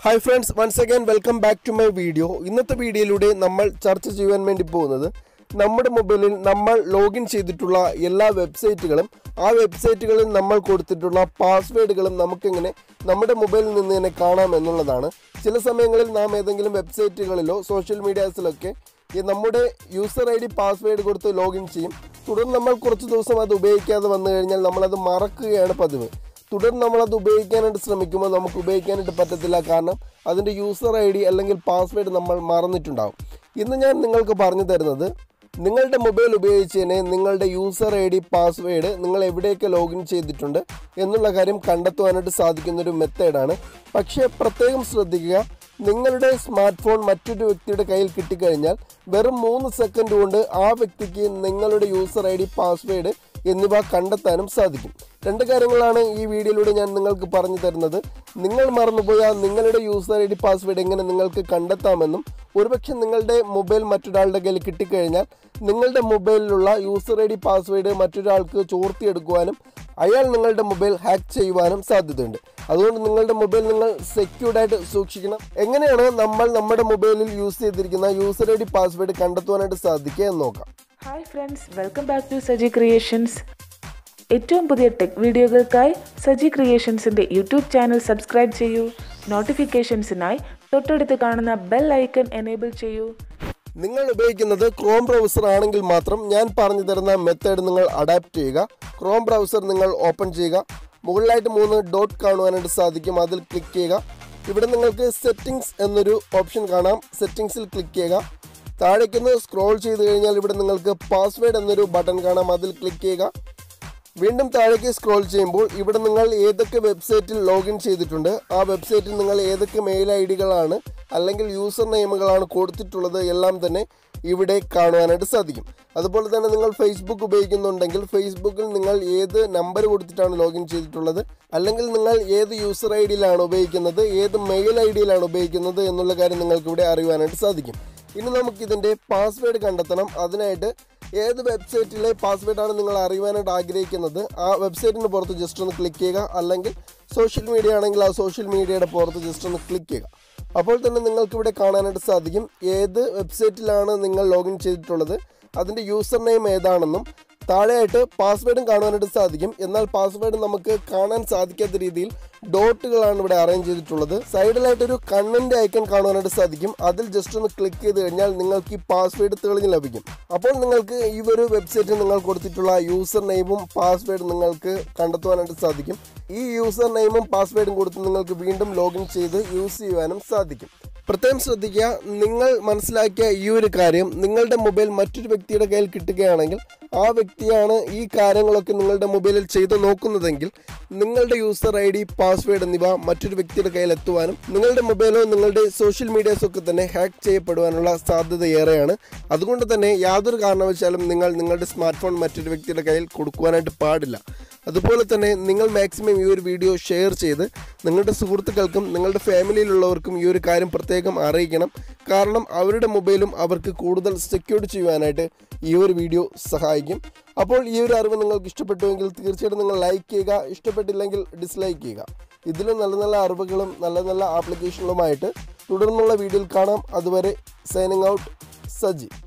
hi friends once again welcome back to my video ഇന്നത്തെ വീഡിയോയിലൂടെ നമ്മൾ ചർച്ച ചെയ്യുവാൻ വേണ്ടി പോകുന്നത് നമ്മുടെ മൊബൈലിൽ നമ്മൾ ലോഗിൻ ചെയ്തിട്ടുള്ള എല്ലാ വെബ്സൈറ്റുകളും ആ വെബ്സൈറ്റുകളിൽ നമ്മൾ കൊടുത്തിട്ടുള്ള പാസ്വേഡുകളും നമുക്കെങ്ങനെ നമ്മുടെ മൊബൈലിൽ നിന്ന് തന്നെ കാണാം എന്നുള്ളതാണ് ചില സമയങ്ങളിൽ നാം ഏതെങ്കിലും വെബ്സൈറ്റുകളിലോ സോഷ്യൽ മീഡിയാസിലൊക്കെ ഈ നമ്മുടെ യൂസർ ഐ ഡി പാസ്വേഡ് കൊടുത്ത് ലോഗിൻ ചെയ്യും തുടർന്ന് നമ്മൾ കുറച്ച് ദിവസം അത് ഉപയോഗിക്കാതെ വന്നു കഴിഞ്ഞാൽ നമ്മളത് മറക്കുകയാണ് പതിവ് തുടർന്ന് നമ്മളത് ഉപയോഗിക്കാനായിട്ട് ശ്രമിക്കുമ്പോൾ നമുക്ക് ഉപയോഗിക്കാനായിട്ട് പറ്റത്തില്ല കാരണം അതിൻ്റെ യൂസർ ഐ ഡി അല്ലെങ്കിൽ പാസ്വേഡ് നമ്മൾ മറന്നിട്ടുണ്ടാവും ഇന്ന് ഞാൻ നിങ്ങൾക്ക് പറഞ്ഞു തരുന്നത് നിങ്ങളുടെ മൊബൈൽ ഉപയോഗിച്ച് തന്നെ നിങ്ങളുടെ യൂസർ ഐ ഡി പാസ്വേഡ് നിങ്ങൾ എവിടെയൊക്കെ ലോഗിൻ ചെയ്തിട്ടുണ്ട് എന്നുള്ള കാര്യം കണ്ടെത്തുവാനായിട്ട് സാധിക്കുന്ന ഒരു മെത്തേഡാണ് പക്ഷേ പ്രത്യേകം ശ്രദ്ധിക്കുക നിങ്ങളുടെ സ്മാർട്ട് ഫോൺ മറ്റൊരു വ്യക്തിയുടെ കയ്യിൽ കിട്ടിക്കഴിഞ്ഞാൽ വെറും മൂന്ന് സെക്കൻഡ് കൊണ്ട് ആ വ്യക്തിക്ക് നിങ്ങളുടെ യൂസർ ഐ ഡി പാസ്വേഡ് എന്നിവ കണ്ടെത്താനും സാധിക്കും രണ്ട് കാര്യങ്ങളാണ് ഈ വീഡിയോയിലൂടെ ഞാൻ നിങ്ങൾക്ക് പറഞ്ഞു തരുന്നത് നിങ്ങൾ മറന്നുപോയ നിങ്ങളുടെ യൂസർ ഐ ഡി പാസ്വേഡ് എങ്ങനെ നിങ്ങൾക്ക് കണ്ടെത്താമെന്നും ഒരുപക്ഷെ നിങ്ങളുടെ മൊബൈൽ മറ്റൊരാളുടെ കയ്യിൽ കിട്ടിക്കഴിഞ്ഞാൽ നിങ്ങളുടെ മൊബൈലിലുള്ള യൂസർ ഐ ഡി പാസ്വേഡ് മറ്റൊരാൾക്ക് ചോർത്തിയെടുക്കുവാനും അയാൾ നിങ്ങളുടെ മൊബൈൽ ഹാക്ക് ചെയ്യുവാനും സാധ്യതയുണ്ട് അതുകൊണ്ട് നിങ്ങളുടെ മൊബൈൽ നിങ്ങൾ സെക്യൂർഡ് ആയിട്ട് സൂക്ഷിക്കണം എങ്ങനെയാണ് നമ്മൾ നമ്മുടെ മൊബൈലിൽ യൂസ് ചെയ്തിരിക്കുന്ന യൂസർ ഐ ഡി പാസ്വേഡ് കണ്ടെത്തുവാനായിട്ട് സാധിക്കുക എന്ന് നോക്കാം hi friends welcome back to Saji creations ഏറ്റവും പുതിയ ടെക് വീഡിയോകൾക്കായി സജി ക്രിയേഷൻസിൻ്റെ യൂട്യൂബ് ചാനൽ സബ്സ്ക്രൈബ് ചെയ്യൂ നോട്ടിഫിക്കേഷൻസിനായി തൊട്ടടുത്ത് കാണുന്ന ബെൽ ഐക്കൺ എനേബിൾ ചെയ്യൂ നിങ്ങൾ ഉപയോഗിക്കുന്നത് ക്രോം ബ്രൗസർ ആണെങ്കിൽ മാത്രം ഞാൻ പറഞ്ഞു തരുന്ന മെത്തേഡ് നിങ്ങൾ അഡാപ്റ്റ് ചെയ്യുക ക്രോം ബ്രൗസർ നിങ്ങൾ ഓപ്പൺ ചെയ്യുക മുകളിലായിട്ട് മൂന്ന് ഡോട്ട് കാണുവാനായിട്ട് സാധിക്കും അതിൽ ക്ലിക്ക് ചെയ്യുക ഇവിടെ നിങ്ങൾക്ക് സെറ്റിംഗ്സ് എന്നൊരു ഓപ്ഷൻ കാണാം സെറ്റിംഗ്സിൽ ക്ലിക്ക് ചെയ്യുക താഴേക്കൊന്ന് സ്ക്രോൾ ചെയ്ത് കഴിഞ്ഞാൽ ഇവിടെ നിങ്ങൾക്ക് പാസ്വേഡ് എന്നൊരു ബട്ടൺ കാണാം അതിൽ ക്ലിക്ക് ചെയ്യുക വീണ്ടും താഴേക്ക് സ്ക്രോൾ ചെയ്യുമ്പോൾ ഇവിടെ നിങ്ങൾ ഏതൊക്കെ വെബ്സൈറ്റിൽ ലോഗിൻ ചെയ്തിട്ടുണ്ട് ആ വെബ്സൈറ്റിൽ നിങ്ങൾ ഏതൊക്കെ മെയിൽ ഐ ഡികളാണ് അല്ലെങ്കിൽ യൂസർ നെയിമുകളാണ് കൊടുത്തിട്ടുള്ളത് എല്ലാം തന്നെ ഇവിടെ കാണുവാനായിട്ട് സാധിക്കും അതുപോലെ തന്നെ നിങ്ങൾ ഫേസ്ബുക്ക് ഉപയോഗിക്കുന്നുണ്ടെങ്കിൽ ഫേസ്ബുക്കിൽ നിങ്ങൾ ഏത് നമ്പർ കൊടുത്തിട്ടാണ് ലോഗിൻ ചെയ്തിട്ടുള്ളത് അല്ലെങ്കിൽ നിങ്ങൾ ഏത് യൂസർ ഐ ഡിയിലാണ് ഉപയോഗിക്കുന്നത് ഏത് മെയിൽ ഐ ഡിയിലാണ് ഉപയോഗിക്കുന്നത് എന്നുള്ള കാര്യം നിങ്ങൾക്ക് ഇവിടെ അറിയുവാനായിട്ട് സാധിക്കും ഇനി നമുക്ക് ഇതിൻ്റെ പാസ്വേഡ് കണ്ടെത്തണം അതിനായിട്ട് ഏത് വെബ്സൈറ്റിലെ പാസ്വേഡാണ് നിങ്ങൾ അറിയുവാനായിട്ട് ആഗ്രഹിക്കുന്നത് ആ വെബ്സൈറ്റിന് പുറത്ത് ജസ്റ്റ് ഒന്ന് ക്ലിക്ക് ചെയ്യുക അല്ലെങ്കിൽ സോഷ്യൽ മീഡിയ ആണെങ്കിൽ ആ സോഷ്യൽ മീഡിയയുടെ പുറത്ത് ജസ്റ്റ് ഒന്ന് ക്ലിക്ക് ചെയ്യുക അപ്പോൾ തന്നെ നിങ്ങൾക്ക് ഇവിടെ കാണാനായിട്ട് സാധിക്കും ഏത് വെബ്സൈറ്റിലാണ് നിങ്ങൾ ലോഗിൻ ചെയ്തിട്ടുള്ളത് അതിൻ്റെ യൂസർ നെയിം ഏതാണെന്നും താഴെയായിട്ട് പാസ്വേഡും കാണുവാനായിട്ട് സാധിക്കും എന്നാൽ പാസ്വേഡ് നമുക്ക് കാണാൻ സാധിക്കാത്ത രീതിയിൽ ഡോട്ടുകളാണ് ഇവിടെ അറേഞ്ച് ചെയ്തിട്ടുള്ളത് സൈഡിലായിട്ട് ഒരു കണ്ണിന്റെ ഐക്കൺ കാണുവാനായിട്ട് സാധിക്കും അതിൽ ജസ്റ്റ് ഒന്ന് ക്ലിക്ക് ചെയ്ത് കഴിഞ്ഞാൽ നിങ്ങൾക്ക് ഈ പാസ്വേഡ് തെളിഞ്ഞ് ലഭിക്കും അപ്പോൾ നിങ്ങൾക്ക് ഈ ഒരു വെബ്സൈറ്റിൽ നിങ്ങൾ കൊടുത്തിട്ടുള്ള യൂസർ നെയിമും പാസ്വേഡ് നിങ്ങൾക്ക് കണ്ടെത്തുവാനായിട്ട് സാധിക്കും ഈ യൂസർ നെയിമും പാസ്വേഡും കൊടുത്ത് നിങ്ങൾക്ക് വീണ്ടും ലോഗിൻ ചെയ്ത് യൂസ് ചെയ്യുവാനും സാധിക്കും പ്രത്യേകം ശ്രദ്ധിക്കുക നിങ്ങൾ മനസ്സിലാക്കിയ ഈ ഒരു കാര്യം നിങ്ങളുടെ മൊബൈൽ മറ്റൊരു വ്യക്തിയുടെ കയ്യിൽ കിട്ടുകയാണെങ്കിൽ ആ വ്യക്തിയാണ് ഈ കാര്യങ്ങളൊക്കെ നിങ്ങളുടെ മൊബൈലിൽ ചെയ്തു നോക്കുന്നതെങ്കിൽ നിങ്ങളുടെ യൂസർ ഐ ഡി പാസ്വേഡ് എന്നിവ മറ്റൊരു വ്യക്തിയുടെ കയ്യിൽ എത്തുവാനും നിങ്ങളുടെ മൊബൈലോ നിങ്ങളുടെ സോഷ്യൽ മീഡിയാസോ ഒക്കെ തന്നെ ഹാക്ക് ചെയ്യപ്പെടുവാനുള്ള സാധ്യത ഏറെയാണ് അതുകൊണ്ട് തന്നെ യാതൊരു കാരണവശാലും നിങ്ങൾ നിങ്ങളുടെ സ്മാർട്ട് ഫോൺ മറ്റൊരു വ്യക്തിയുടെ കയ്യിൽ കൊടുക്കുവാനായിട്ട് പാടില്ല അതുപോലെ തന്നെ നിങ്ങൾ മാക്സിമം ഈ ഒരു വീഡിയോ ഷെയർ ചെയ്ത് നിങ്ങളുടെ സുഹൃത്തുക്കൾക്കും നിങ്ങളുടെ ഫാമിലിയിലുള്ളവർക്കും ഈ ഒരു കാര്യം പ്രത്യേകം അറിയിക്കണം കാരണം അവരുടെ മൊബൈലും അവർക്ക് കൂടുതൽ സെക്യൂർ ചെയ്യുവാനായിട്ട് ഈ ഒരു വീഡിയോ സഹായിക്കും അപ്പോൾ ഈ ഒരു അറിവ് നിങ്ങൾക്ക് ഇഷ്ടപ്പെട്ടുവെങ്കിൽ തീർച്ചയായിട്ടും നിങ്ങൾ ലൈക്ക് ചെയ്യുക ഇഷ്ടപ്പെട്ടില്ലെങ്കിൽ ഡിസ്ലൈക്ക് ചെയ്യുക ഇതിലും നല്ല നല്ല അറിവുകളും നല്ല നല്ല ആപ്ലിക്കേഷനുകളുമായിട്ട് തുടർന്നുള്ള വീഡിയോയിൽ കാണാം അതുവരെ സൈനിങ് ഔട്ട് സജി